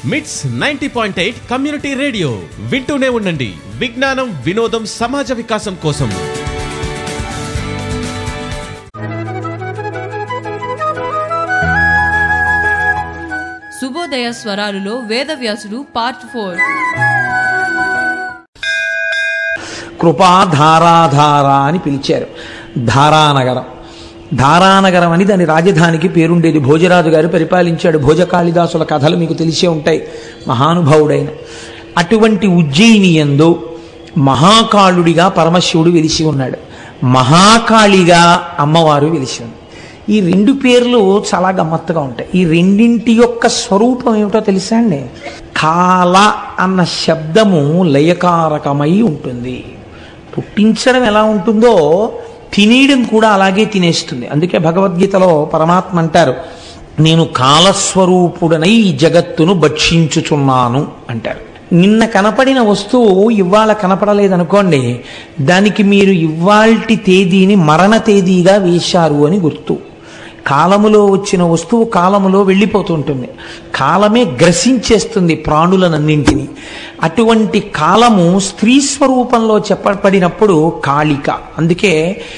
మిట్స్ ninety point eight community radio వింటూనే ఉండండి విజ్ఞానం వినోదం సమాజ వికాసం కోసం శుభోదయ స్వరాలులో వేదవ్యాసుడు పార్ట్ ఫోర్ కృపాధారాధార అని పిలిచారు ధారానగరం ధారానగరం అని దాని రాజధానికి పేరుండేది భోజరాజు గారు పరిపాలించాడు భోజకాళిదాసుల కథలు మీకు తెలిసే ఉంటాయి మహానుభావుడైన అటువంటి ఉజ్జయిని ఎందు మహాకాళుడిగా పరమశివుడు వెలిసి ఉన్నాడు మహాకాళిగా అమ్మవారు వెలిసి ఉంది ఈ రెండు పేర్లు చాలా గమ్మత్తుగా ఉంటాయి ఈ రెండింటి యొక్క స్వరూపం ఏమిటో తెలుసా అండి కాల అన్న శబ్దము లయకారకమై ఉంటుంది పుట్టించడం ఎలా ఉంటుందో తినేయడం కూడా అలాగే తినేస్తుంది అందుకే భగవద్గీతలో పరమాత్మ అంటారు నేను కాలస్వరూపుడనై ఈ జగత్తును భక్షించుచున్నాను అంటారు నిన్న కనపడిన వస్తువు ఇవాళ కనపడలేదనుకోండి దానికి మీరు ఇవాల్టి తేదీని మరణ తేదీగా వేశారు అని గుర్తు కాలములో వచ్చిన వస్తువు కాలములో వెళ్ళిపోతుంటుంది కాలమే గ్రసించేస్తుంది ప్రాణులనన్నింటినీ అటువంటి కాలము స్త్రీ స్వరూపంలో చెప్పబడినప్పుడు కాళిక అందుకే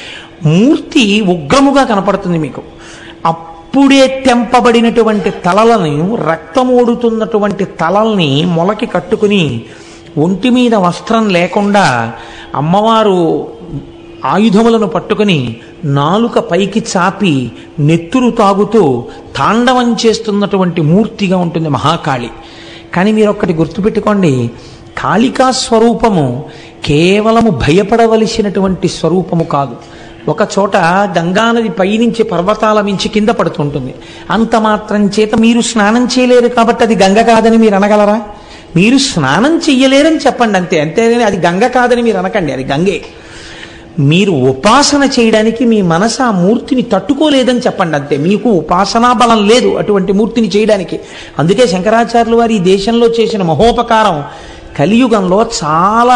మూర్తి ఉగ్రముగా కనపడుతుంది మీకు అప్పుడే తెంపబడినటువంటి తలలను రక్తమోడుతున్నటువంటి తలల్ని మొలకి కట్టుకుని ఒంటి మీద వస్త్రం లేకుండా అమ్మవారు ఆయుధములను పట్టుకుని నాలుక పైకి చాపి నెత్తురు తాగుతూ తాండవం చేస్తున్నటువంటి మూర్తిగా ఉంటుంది మహాకాళి కానీ మీరు ఒక్కటి గుర్తుపెట్టుకోండి కాళికా స్వరూపము కేవలము భయపడవలసినటువంటి స్వరూపము కాదు ఒక చోట గంగానది పైనుంచి పర్వతాల మించి కింద పడుతుంటుంది అంత మాత్రం చేత మీరు స్నానం చేయలేరు కాబట్టి అది గంగ కాదని మీరు అనగలరా మీరు స్నానం చెయ్యలేరని చెప్పండి అంతే అంతేగాని అది గంగ కాదని మీరు అనకండి అది గంగే మీరు ఉపాసన చేయడానికి మీ మనసు ఆ మూర్తిని తట్టుకోలేదని చెప్పండి అంతే మీకు ఉపాసనా బలం లేదు అటువంటి మూర్తిని చేయడానికి అందుకే శంకరాచార్యులు వారు ఈ దేశంలో చేసిన మహోపకారం కలియుగంలో చాలా